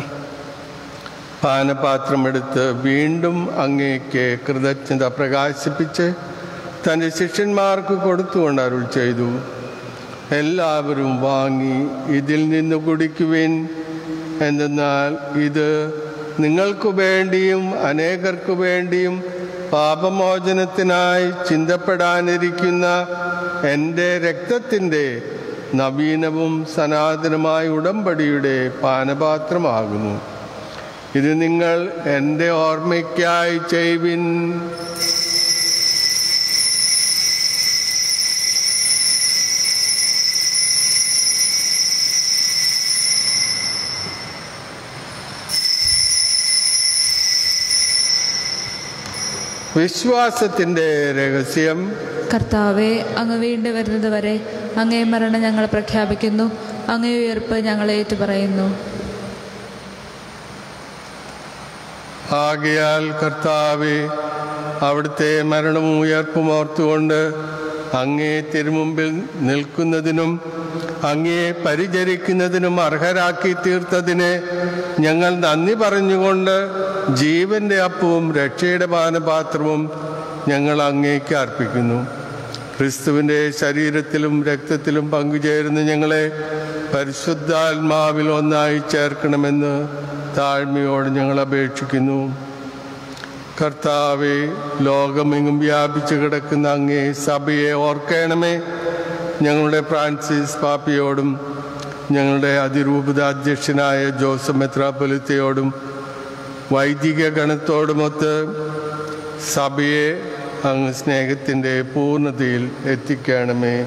പാനപാത്രമെടുത്ത് വീണ്ടും അങ്ങേക്ക് കൃതജ്ഞത പ്രകാശിപ്പിച്ച് തൻ്റെ ശിഷ്യന്മാർക്ക് കൊടുത്തുകൊണ്ട് അരുൾ ചെയ്തു എല്ലാവരും വാങ്ങി ഇതിൽ നിന്ന് കുടിക്കുവിൻ എന്തെന്നാൽ ഇത് നിങ്ങൾക്ക് വേണ്ടിയും അനേകർക്ക് വേണ്ടിയും പാപമോചനത്തിനായി ചിന്തപ്പെടാനിരിക്കുന്ന എൻ്റെ രക്തത്തിൻ്റെ നവീനവും സനാതനമായ ഉടമ്പടിയുടെ പാനപാത്രമാകുന്നു ഇത് നിങ്ങൾ എൻ്റെ ഓർമ്മയ്ക്കായി ചെയ്വിൻ വിശ്വാസത്തിൻ്റെ രഹസ്യം കർത്താവെ അങ്ങ് വീണ്ടും വരുന്നത് വരെ അങ്ങേ മരണം ഞങ്ങൾ പ്രഖ്യാപിക്കുന്നു അങ്ങേ ഉയർപ്പ് ഞങ്ങൾ ഏറ്റുപറയുന്നു ആകയാൽ കർത്താവെ അവിടുത്തെ മരണവും ഉയർപ്പും ഓർത്തുകൊണ്ട് അങ്ങേ തിരുമുമ്പിൽ നിൽക്കുന്നതിനും അങ്ങേ പരിചരിക്കുന്നതിനും അർഹരാക്കി തീർത്തതിന് ഞങ്ങൾ നന്ദി പറഞ്ഞുകൊണ്ട് ജീവന്റെ അപ്പവും രക്ഷയുടെ പാനപാത്രവും ഞങ്ങൾ അങ്ങേക്ക് അർപ്പിക്കുന്നു ക്രിസ്തുവിൻ്റെ ശരീരത്തിലും രക്തത്തിലും പങ്കുചേരുന്ന ഞങ്ങളെ പരിശുദ്ധാത്മാവിൽ ഒന്നായി ചേർക്കണമെന്ന് താഴ്മയോട് ഞങ്ങൾ അപേക്ഷിക്കുന്നു കർത്താവെ ലോകമെങ്ങും വ്യാപിച്ചു കിടക്കുന്ന അങ്ങേ സഭയെ ഓർക്കണമേ ഞങ്ങളുടെ ഫ്രാൻസിസ് പാപ്പിയോടും ഞങ്ങളുടെ അതിരൂപത അധ്യക്ഷനായ ജോസഫ് മെത്രാപ്പൊലിത്തയോടും വൈദിക ഗണത്തോടുമൊത്ത് സഭയെ അങ്ങ് സ്നേഹത്തിൻ്റെ പൂർണ്ണതയിൽ എത്തിക്കണമേ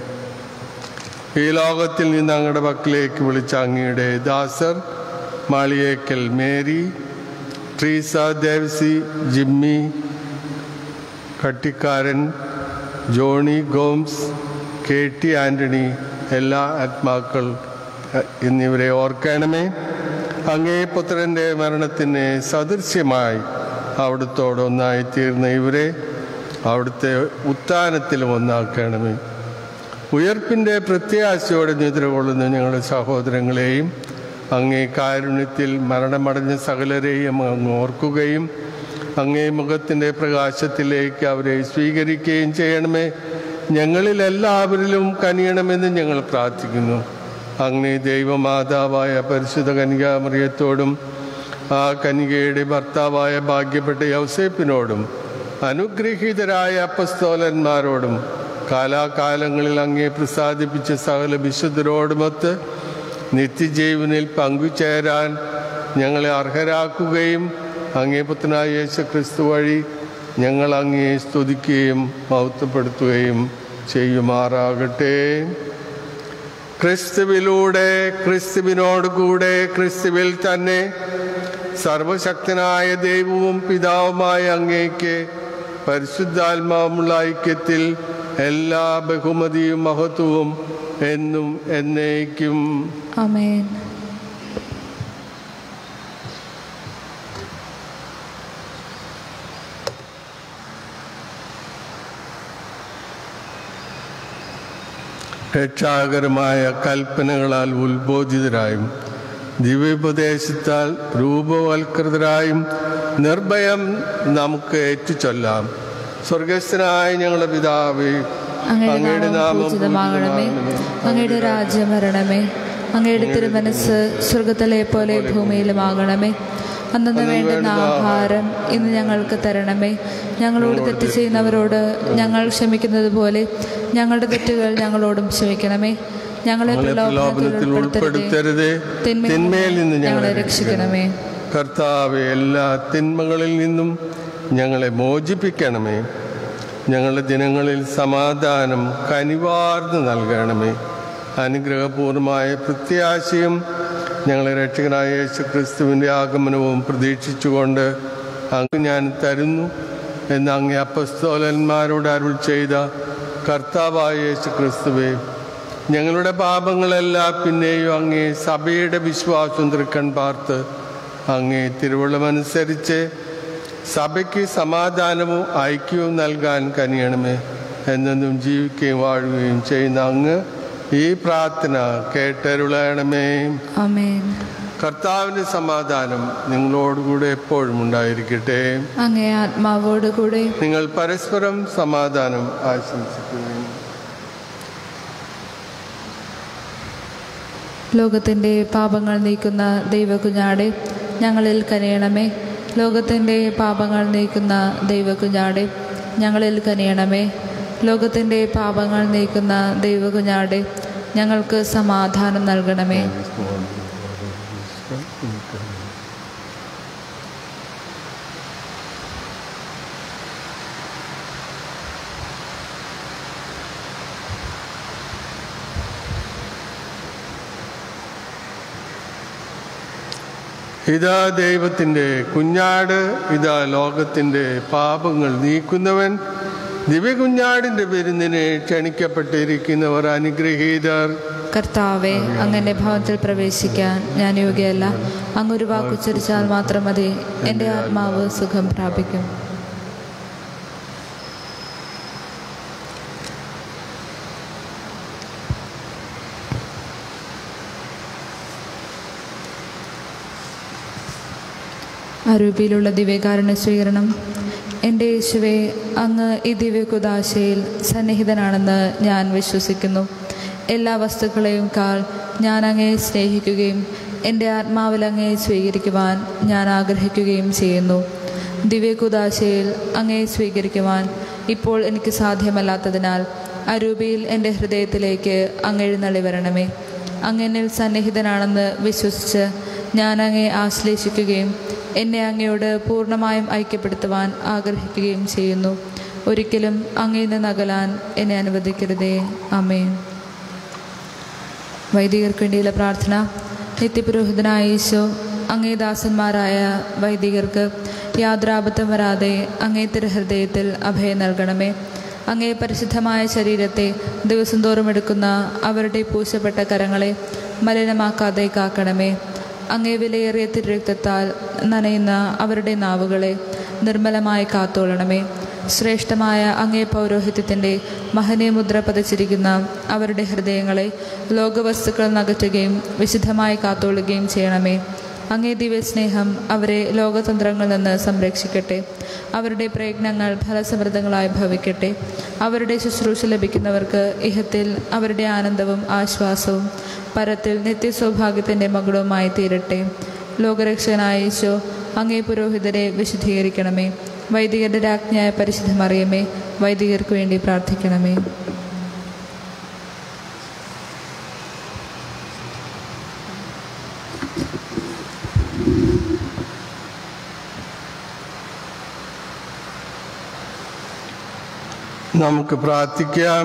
ഈ ലോകത്തിൽ നിന്ന് അങ്ങയുടെ പക്കലേക്ക് വിളിച്ച അങ്ങയുടെ ദാസർ Maliyekkal Mary Treesa Devasi Jimmy Kattikkaran Johnny Gomes K T Antony എല്ലാ ആത്മാക്കൾ അഹ്, എന്നിവരെ ഓർക്കണമേ അങ്ങേ പുത്രൻ്റെ മരണത്തിന് സദൃശ്യമായി അവിടുത്തോട് ഒന്നായി തീർന്ന ഇവരെ അവിടുത്തെ ഉത്ഥാനത്തിലും ഒന്നാക്കണമേ ഉയർപ്പിൻ്റെ പ്രത്യാശയോടെ നിദ്ര കൊള്ളുന്ന ഞങ്ങളുടെ സഹോദരങ്ങളെയും അങ്ങേ കാരുണ്യത്തിൽ മരണമടഞ്ഞ സകലരെയും അങ്ങ് ഓർക്കുകയും അങ്ങേ മുഖത്തിൻ്റെ പ്രകാശത്തിലേക്ക് അവരെ സ്വീകരിക്കുകയും ചെയ്യണമേ ഞങ്ങളിൽ എല്ലാവരിലും കനിയണമെന്ന് ഞങ്ങൾ പ്രാർത്ഥിക്കുന്നു അങ്ങേ ദൈവമാതാവായ പരിശുദ്ധ കനികാമറിയത്തോടും ആ കനികയുടെ ഭർത്താവായ ഭാഗ്യപ്പെട്ട യൗസേപ്പിനോടും അനുഗ്രഹീതരായ അപ്പസ്തോലന്മാരോടും കാലാകാലങ്ങളിൽ അങ്ങേ പ്രസാദിപ്പിച്ച സകല വിശുദ്ധരോടുമൊത്ത് നിത്യജീവനിൽ പങ്കുചേരാൻ ഞങ്ങളെ അർഹരാക്കുകയും അങ്ങേ പുത്രനായ യേശു ക്രിസ്തു വഴി ഞങ്ങൾ അങ്ങേ സ്തുതിക്കുകയും മഹത്വപ്പെടുത്തുകയും ചെയ്യുമാറാകട്ടെ ക്രിസ്തുവിലൂടെ ക്രിസ്തുവിനോട് കൂടെ ക്രിസ്തുവിൽ തന്നെ സർവശക്തനായ ദൈവവും പിതാവുമായ അങ്ങേക്ക് പരിശുദ്ധാത്മാവുമുള്ള ഐക്യത്തിൽ എല്ലാ ബഹുമതിയും മഹത്വവും എന്നും എന്നേക്കും അമേൻ രക്ഷാകരമായ കൽപ്പനകളാൽ ഉത്ബോധിതരായും ദിവ്യോപദേശത്താൽ രൂപവൽകൃതരായും നിർഭയം നമുക്ക് ഏറ്റുചൊല്ലാം സ്വർഗസ്ഥനായ ഞങ്ങളുടെ പിതാവേ അങ്ങയുടെ നാമം പൂജിതമാകണമേ അങ്ങയുടെ രാജ്യം വരണമേ അങ്ങയുടെ തിരുമനസ് സ്വർഗത്തിലെ പോലെ ഭൂമിയിലുമാകണമേ അന്നു വേണ്ടുന്ന ആഹാരം ഇന്ന് ഞങ്ങൾക്ക് തരണമേ ഞങ്ങളോട് തെറ്റ് ചെയ്യുന്നവരോട് ഞങ്ങൾ ക്ഷമിക്കുന്നത് പോലെ ഞങ്ങളുടെ തെറ്റുകൾ ഞങ്ങളോടും ക്ഷമിക്കണമേ ഞങ്ങളെ പ്രലോഭനത്തിൽ ഉൾപ്പെടുത്തരുതേ തിന്മയിൽ നിന്ന് ഞങ്ങളെ രക്ഷിക്കണമേ കർത്താവെ എല്ലാ തിന്മകളിൽ നിന്നും ഞങ്ങളെ മോചിപ്പിക്കണമേ ഞങ്ങളുടെ ദിനങ്ങളിൽ സമാധാനം കനിവാർന്ന് നൽകണമേ അനുഗ്രഹപൂർണമായ പ്രത്യാശയും ഞങ്ങളെ രക്ഷകനായ യേശു ക്രിസ്തുവിൻ്റെ ആഗമനവും പ്രതീക്ഷിച്ചുകൊണ്ട് അങ്ങ് ഞാൻ തരുന്നു എന്ന് അങ്ങേ അപ്പസ്തോലന്മാരോട് അരുൾ ചെയ്ത കർത്താവായ യേശു ക്രിസ്തുവേ ഞങ്ങളുടെ പാപങ്ങളെല്ലാം പിന്നെയും അങ്ങേ സഭയുടെ വിശ്വാസം തൃക്കൺ പാർത്ത് അങ്ങേ തിരുവള്ളമനുസരിച്ച് സഭയ്ക്ക് സമാധാനവും ഐക്യവും നൽകാൻ കനിയണമേ എന്നെന്നും ജീവിക്കുകയും വാഴുകയും ചെയ്യുന്ന അങ്ങ് ഈ പ്രാർത്ഥന കേട്ടരുളയണമേ അമേൻ കർത്താവിൻ്റെ സമാധാനം നിങ്ങളോടുകൂടെ എപ്പോഴും ഉണ്ടായിരിക്കട്ടെ അങ്ങേ ആത്മാവോട് കൂടെ നിങ്ങൾ പരസ്പരം സമാധാനം ആശംസിക്കുകയും ലോകത്തിൻ്റെ പാപങ്ങൾ നീക്കുന്ന ദൈവകുഞ്ഞാടെ ഞങ്ങളിൽ കനിയണമേ ലോകത്തിൻ്റെ പാപങ്ങൾ നീക്കുന്ന ദൈവകുഞ്ഞാടെ ഞങ്ങളിൽ കനിയണമേ ലോകത്തിൻ്റെ പാപങ്ങൾ നീക്കുന്ന ദൈവകുഞ്ഞാടെ ഞങ്ങൾക്ക് സമാധാനം നൽകണമേ ഇതാ ദൈവത്തിൻ്റെ കുഞ്ഞാട് ഇതാ ലോകത്തിൻ്റെ പാപങ്ങൾ നീക്കുന്നവൻ ദിവ്യകുഞ്ഞാടിൻ്റെ വിരുന്നിനെ ക്ഷണിക്കപ്പെട്ടിരിക്കുന്നവർ അനുഗ്രഹീതർ കർത്താവെ അങ്ങന്റെ ഭവനത്തിൽ പ്രവേശിക്കാൻ ഞാൻ യോഗ്യയല്ല അങ്ങൊരു വാക്കുച്ചരിച്ചാൽ മാത്രം മതി എൻ്റെ ആത്മാവ് സുഖം പ്രാപിക്കും അരൂപിയിലുള്ള ദിവ്യകാരുണ്യ സ്വീകരണം എൻ്റെ യേശുവെ അങ്ങ് ഈ ദിവ്യകുദാശയിൽ സന്നിഹിതനാണെന്ന് ഞാൻ വിശ്വസിക്കുന്നു എല്ലാ വസ്തുക്കളെയും കാൾ ഞാൻ അങ്ങയെ സ്നേഹിക്കുകയും എൻ്റെ ആത്മാവിൽ അങ്ങയെ സ്വീകരിക്കുവാൻ ഞാൻ ആഗ്രഹിക്കുകയും ചെയ്യുന്നു ദിവ്യകുദാശയിൽ അങ്ങയെ സ്വീകരിക്കുവാൻ ഇപ്പോൾ എനിക്ക് സാധ്യമല്ലാത്തതിനാൽ അരൂപിയിൽ എൻ്റെ ഹൃദയത്തിലേക്ക് അങ്ങെഴുന്നള്ളി വരണമേ അങ്ങനിൽ സന്നിഹിതനാണെന്ന് വിശ്വസിച്ച് ഞാൻ അങ്ങയെ ആശ്ലേഷിക്കുകയും എന്നെ അങ്ങയോട് പൂർണ്ണമായും ഐക്യപ്പെടുത്തുവാൻ ആഗ്രഹിക്കുകയും ചെയ്യുന്നു ഒരിക്കലും അങ്ങയിൽ നിന്ന് അകലാൻ എന്നെ അനുവദിക്കരുതേ അമേ വൈദികർക്ക് വേണ്ടിയുള്ള പ്രാർത്ഥന നിത്യപുരോഹിതനായ ഈശോ അങ്ങേ ദാസന്മാരായ വൈദികർക്ക് യാതൊരാപത്തും വരാതെ അങ്ങേ തിരുഹൃദയത്തിൽ അഭയം നൽകണമേ അങ്ങേ പരിശുദ്ധമായ ശരീരത്തെ ദിവസം തോറും എടുക്കുന്ന അവരുടെ പൂശപ്പെട്ട കരങ്ങളെ മലിനമാക്കാതെ കാക്കണമേ അങ്ങേ വിലയേറിയ തിരുരക്തത്താൽ നനയുന്ന അവരുടെ നാവുകളെ നിർമ്മലമായി കാത്തോളണമേ ശ്രേഷ്ഠമായ അങ്ങേ പൗരോഹിത്യത്തിൻ്റെ മഹനീയ മുദ്ര പതിച്ചിരിക്കുന്ന അവരുടെ ഹൃദയങ്ങളെ ലോകവസ്തുക്കൾ നകറ്റുകയും വിശുദ്ധമായി കാത്തോളുകയും ചെയ്യണമേ അങ്ങേ ദിവ്യസ്നേഹം അവരെ ലോകതന്ത്രങ്ങളിൽ നിന്ന് സംരക്ഷിക്കട്ടെ അവരുടെ പ്രയത്നങ്ങൾ ഫലസമൃദ്ധങ്ങളായി ഭവിക്കട്ടെ അവരുടെ ശുശ്രൂഷ ലഭിക്കുന്നവർക്ക് ഇഹത്തിൽ അവരുടെ ആനന്ദവും ആശ്വാസവും പരത്തിൽ നിത്യസൗഭാഗ്യത്തിൻ്റെ മകുടവുമായി തീരട്ടെ ലോകരക്ഷകനായ ഈശോ അങ്ങേ പുരോഹിതരെ വിശുദ്ധീകരിക്കണമേ വൈദികരുടെ രാജ്ഞിയായ പരിശുദ്ധമറിയമേ വൈദികർക്ക് വേണ്ടി പ്രാർത്ഥിക്കണമേ നമുക്ക് പ്രാർത്ഥിക്കാം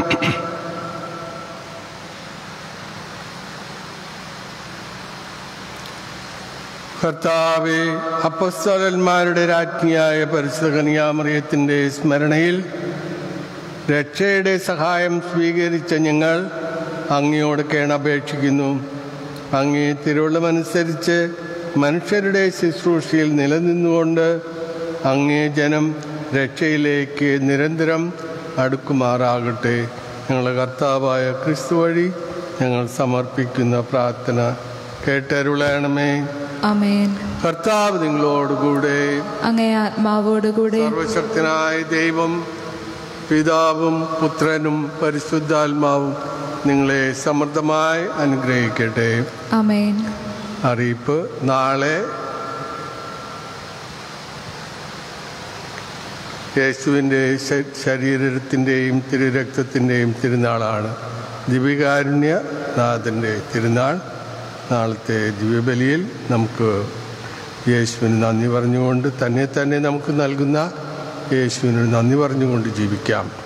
കർത്താവെ അപ്പസ്തലന്മാരുടെ രാജ്ഞിയായ പരിശുദ്ധ കന്യാമറിയത്തിൻ്റെ സ്മരണയിൽ രക്ഷയുടെ സഹായം സ്വീകരിച്ച ഞങ്ങൾ അങ്ങയോട് കേണപേക്ഷിക്കുന്നു അങ്ങേ തിരുവള്ളമനുസരിച്ച് മനുഷ്യരുടെ ശുശ്രൂഷയിൽ നിലനിന്നുകൊണ്ട് അങ്ങേ ജനം രക്ഷയിലേക്ക് നിരന്തരം അടുക്കുമാറാകട്ടെ ഞങ്ങളുടെ കർത്താവായ ക്രിസ്തു വഴി ഞങ്ങൾ സമർപ്പിക്കുന്ന പ്രാർത്ഥന കേട്ടരുളയണമേ അമേൻ കർത്താവ് നിങ്ങളോടുകൂടെ അങ്ങേ ആത്മാവോടുകൂടെ സർവശക്തനായ ദൈവം പിതാവും പുത്രനും പരിശുദ്ധാത്മാവും നിങ്ങളെ സമൃദ്ധമായി അനുഗ്രഹിക്കട്ടെ അമേൻ അറിയിപ്പ് നാളെ യേശുവിൻ്റെ ശ- ശരീരത്തിൻ്റെയും തിരുരക്തത്തിൻ്റെയും തിരുനാളാണ് ദിവികാരുണ്യനാഥൻ്റെ തിരുനാൾ നാളത്തെ ദിവ്യബലിയിൽ നമുക്ക് യേശുവിന് നന്ദി പറഞ്ഞുകൊണ്ട് തന്നെ തന്നെ നമുക്ക് നൽകുന്ന യേശുവിന് നന്ദി പറഞ്ഞുകൊണ്ട് ജീവിക്കാം